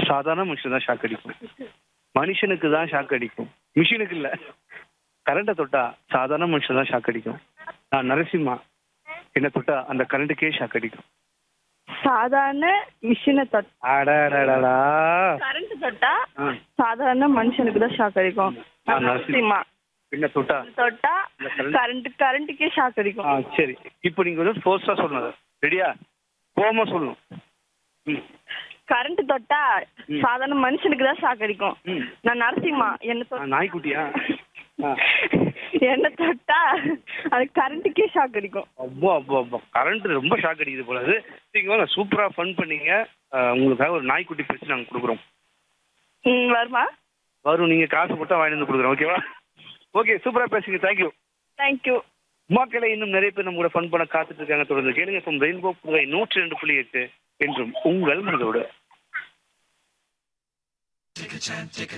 சாதாரண மனுஷன் தான் ஷாக் அடிக்கும் மனுஷனுக்கு தான் ஷாக் அடிக்கும் மிஷினுக்கு இல்ல கரண்ட்டை தொட்டா சாதாரண மனுஷன் தான் ஷாக் அடிக்கும் நான் நரசிம்மா என்ன தொட்டா அந்த கரண்ட்டுக்கே ஷாக் அடிக்கும் சாதாரண மிஷினை தொட் அடடடடா கரண்ட் தொட்டா ஆ. சாதாரண மனுஷனுக்கு தான் ஷாக் அடிக்கும் ஆ, நரசிம்மா. நரசிம்மா என்ன தொட்டா தொட்டா இந்த current- கரண்ட் கரண்ட்டுக்கே ஷாக் ஆ அடிக்கும் சரி இப்போ நீங்க வந்து ஃபோர்ஸா சொல்லணும் ரெடியா கோமா சொல்லணும் ம் கரண்ட் தொட்டா ம். சாதாரண மனுஷனுக்கு தான் ஷாக் அடிக்கும் ம் நான் நரசிம்மா என்ன ஆ, தொட் நாய்க்குட்டியா ஆ என்ன தொட்டா அது கரண்ட்டுக்கே ஷாக் அடிக்கும் அப்பா அப்பா அப்பா கரண்ட் ரொம்ப ஷாக் அடிக்குது போல அது நீங்க வாங்க சூப்பரா ஃபன் பண்ணீங்க ஆ, உங்களுக்காக ஒரு நாய்க்குட்டி பரிசு நாங்க கொடுக்குறோம் ம் வருமா வரும் நீங்க காசு போட்டா வாங்கி வந்து கொடுக்குறோம் ஓகேவா ஓகே சூப்பரா பேசுங்க தேங்க்யூ தேங்க்யூ மக்களை இன்னும் நிறைய பேர் நம்ம கூட ஃபன் பண்ண காத்துட்டு இருக்காங்க தொடர்ந்து கேளுங்க ஃப்ரம் ரெயின்போ புகை நூற்றி ரெண்டு புள்ளி எட்டு என்றும் உங்கள் மனதோடு